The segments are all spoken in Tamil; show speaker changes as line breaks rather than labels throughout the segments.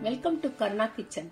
வெல்கம் டு கருணா கிச்சன்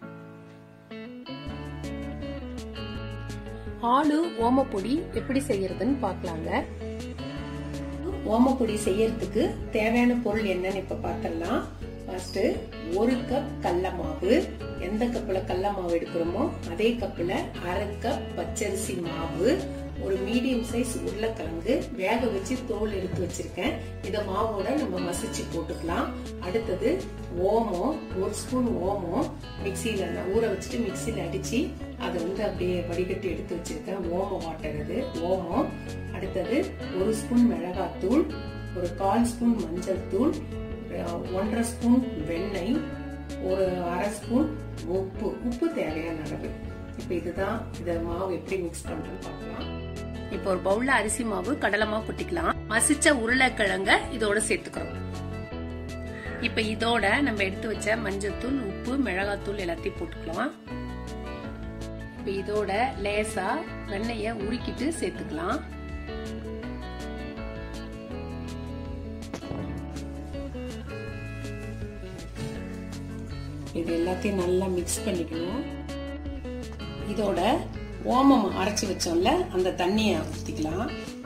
ஆளு ஓமப்பொடி எப்படி செய்யறதுன்னு பார்க்கலாங்க ஓமப்பொடி செய்யறதுக்கு தேவையான பொருள் என்னன்னு இப்ப பார்த்தலாம் ஃபர்ஸ்ட் ஒரு கப் கடல மாவு எந்த கப்ல கடல மாவு எடுக்கிறோமோ அதே கப்ல அரை கப் பச்சரிசி மாவு ஒரு மீடியம் சைஸ் உருளைக்கிழங்கு வேக வச்சு தோல் எடுத்து வச்சிருக்கேன் இத மாவோட நம்ம மசிச்சு போட்டுக்கலாம் அடுத்தது ஓமம் ஒரு ஸ்பூன் ஓமம் மிக்சியில நான் ஊற வச்சுட்டு மிக்சியில அடிச்சு அதை வந்து அப்படியே வடிகட்டி எடுத்து வச்சிருக்கேன் ஓமம் வாட்டர் அது ஓமம் அடுத்தது ஒரு ஸ்பூன் மிளகாத்தூள் ஒரு கால் ஸ்பூன் மஞ்சள் தூள் ஒன்றரை ஸ்பூன் வெண்ணெய் ஒரு அரை ஸ்பூன் உப்பு உப்பு தேவையான அளவு இப்போ இதுதான் இத மாவு எப்படி மிக்ஸ் பண்றேன்னு பார்க்கலாம் இப்போ ஒரு பவுல்ல அரிசி மாவு கடலை மாவு கொட்டிக்கலாம் மசிச்ச உருளைக்கிழங்க இதோட சேர்த்துக்கிறோம் இப்ப இதோட நம்ம எடுத்து வச்ச மஞ்சத்தூள் உப்பு மிளகாத்தூள் எல்லாத்தையும் போட்டுக்கலாம் இப்ப இதோட லேசா வெண்ணெய உருக்கிட்டு சேர்த்துக்கலாம் இது எல்லாத்தையும் நல்லா மிக்ஸ் பண்ணிக்கணும் இதோட ஓமம் அரைச்சி வச்சோம்ல அந்த தண்ணியை ஊற்றிக்கலாம்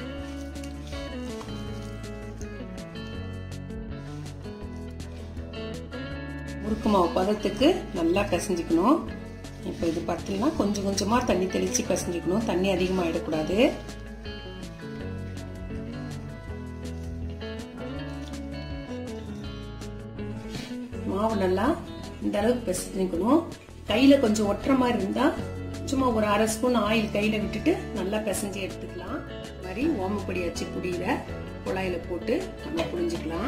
முறுக்கு மாவு பதத்துக்கு நல்லா பிசைஞ்சுக்கணும் இப்போ இது பார்த்தீங்கன்னா கொஞ்சம் கொஞ்சமாக தண்ணி தெளித்து பிசைஞ்சுக்கணும் தண்ணி அதிகமாக இடக்கூடாது மாவு நல்லா இந்த அளவுக்கு பிசைஞ்சுக்கணும் கையில் கொஞ்சம் ஒட்டுற மாதிரி இருந்தால் சும்மா ஒரு அரை ஸ்பூன் ஆயில் கையில விட்டுட்டு நல்லா பிசைஞ்சு எடுத்துக்கலாம் மாதிரி ஓமப்பொடி வச்சு புடியில குழாயில போட்டு நம்ம புடிஞ்சுக்கலாம்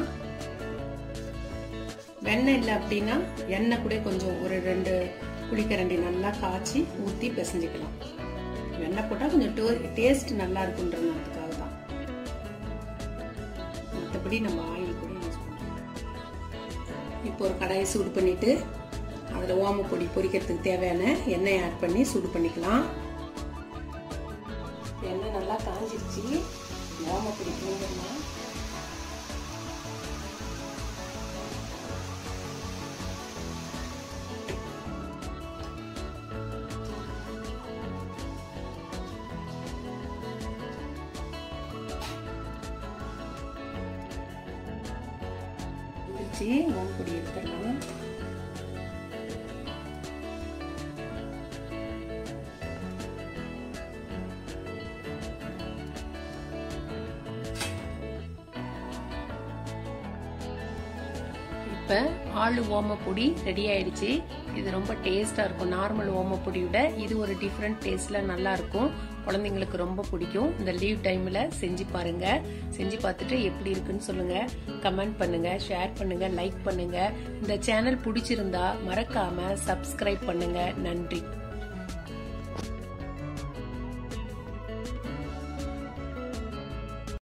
வெண்ணெய் இல்லை அப்படின்னா எண்ணெய் கூட கொஞ்சம் ஒரு ரெண்டு குளிக்கரண்டி நல்லா காய்ச்சி ஊற்றி பிசைஞ்சுக்கலாம் வெண்ணெய் போட்டால் கொஞ்சம் டேஸ்ட் நல்லா இருக்குன்றதுக்காக தான் மற்றபடி நம்ம ஆயில் கூட யூஸ் பண்ணலாம் இப்போ ஒரு கடாயை சூடு பண்ணிட்டு அதில் ஓமப்பொடி பொரிக்கிறதுக்கு தேவையான எண்ணெய் ஆட் பண்ணி சூடு பண்ணிக்கலாம் எண்ணெய் நல்லா காஞ்சிருச்சு ஓமப்பொடி பூந்துடலாம் ஓமப்பொடி எடுத்துடலாம் இப்போ ஆளு ஓமப்பொடி ரெடி ஆயிடுச்சு இது ரொம்ப டேஸ்டா இருக்கும் நார்மல் ஓமப்பொடியோட இது ஒரு டிஃப்ரெண்ட் டேஸ்ட்ல நல்லா இருக்கும் குழந்தைங்களுக்கு ரொம்ப பிடிக்கும் இந்த லீவ் டைம்ல செஞ்சு பாருங்க செஞ்சு பார்த்துட்டு எப்படி இருக்குன்னு சொல்லுங்க கமெண்ட் பண்ணுங்க ஷேர் பண்ணுங்க லைக் பண்ணுங்க இந்த சேனல் பிடிச்சிருந்தா மறக்காம சப்ஸ்கிரைப் பண்ணுங்க நன்றி